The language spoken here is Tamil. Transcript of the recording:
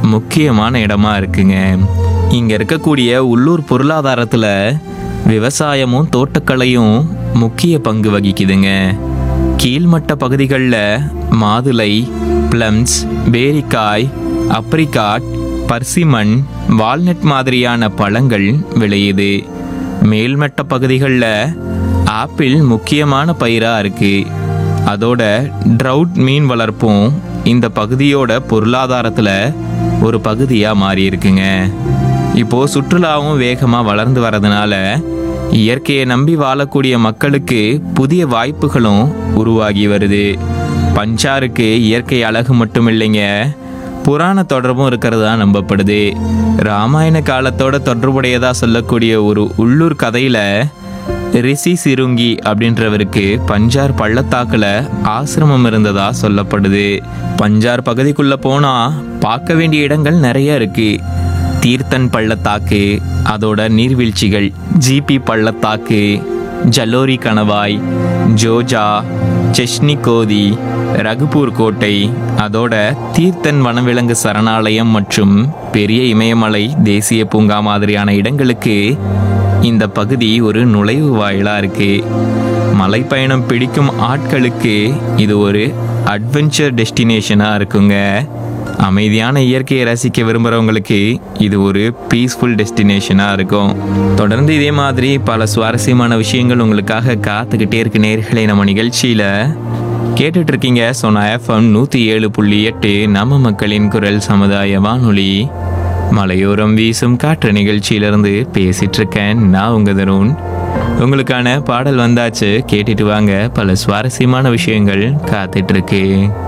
முக்கியமான இடமா இருக்குங்க இங்க இருக்கக்கூடிய உள்ளூர் பொருளாதாரத்துல விவசாயமும் தோட்டக்கலையும் முக்கிய பங்கு வகிக்குதுங்க கீழ்மட்ட பகுதிகளில் மாதுளை பிளம்ஸ் பேரிக்காய் அப்ரிகாட் பர்சிமன் வால்நட் மாதிரியான பழங்கள் விளையுது மேல்மட்ட பகுதிகளில் ஆப்பிள் முக்கியமான பயிராக இருக்கு அதோட ட்ரவுட் மீன் வளர்ப்பும் இந்த பகுதியோட பொருளாதாரத்தில் ஒரு பகுதியாக மாறி இருக்குங்க இப்போ சுற்றுலாவும் வேகமாக வளர்ந்து வரதுனால இயற்கையை நம்பி வாழக்கூடிய மக்களுக்கு புதிய வாய்ப்புகளும் உருவாகி வருது பஞ்சாருக்கு இயற்கை அழகு மட்டும் இல்லைங்க புராண தொடர்பும் இருக்கிறதா நம்பப்படுது ராமாயண காலத்தோட தொடர்புடையதா சொல்லக்கூடிய ஒரு உள்ளூர் கதையில ரிஷி சிருங்கி அப்படின்றவருக்கு பஞ்சார் பள்ளத்தாக்குல ஆசிரமம் இருந்ததா சொல்லப்படுது பஞ்சார் பகுதிக்குள்ள போனா பார்க்க வேண்டிய இடங்கள் நிறைய இருக்கு தீர்த்தன் பள்ளத்தாக்கு அதோட நீர்வீழ்ச்சிகள் ஜிபி பள்ளத்தாக்கு ஜலோரி கணவாய் ஜோஜா செஷ்னி கோதி ரகுபூர் கோட்டை அதோட தீர்த்தன் வனவிலங்கு சரணாலயம் மற்றும் பெரிய இமயமலை தேசிய பூங்கா மாதிரியான இடங்களுக்கு இந்த பகுதி ஒரு நுழைவு வாயிலா இருக்கு மலைப்பயணம் பிடிக்கும் ஆட்களுக்கு இது ஒரு அட்வென்ச்சர் டெஸ்டினேஷனாக இருக்குங்க அமைதியான இயற்கையை ரசிக்க விரும்புகிறவங்களுக்கு இது ஒரு பீஸ்ஃபுல் டெஸ்டினேஷனாக இருக்கும் தொடர்ந்து இதே மாதிரி பல சுவாரஸ்யமான விஷயங்கள் உங்களுக்காக காத்துக்கிட்டே இருக்கு நேர்களை நம்ம நிகழ்ச்சியில் கேட்டுட்டு இருக்கீங்க சொன்ன எஃப்எம் நூற்றி ஏழு புள்ளி எட்டு நம்ம மக்களின் குரல் சமுதாய வானொலி மலையோரம் வீசும் காற்று நிகழ்ச்சியிலிருந்து பேசிட்டு இருக்கேன் நான் உங்க தருண் உங்களுக்கான பாடல் வந்தாச்சு கேட்டுட்டு வாங்க பல சுவாரஸ்யமான விஷயங்கள் காத்துட்டு இருக்கு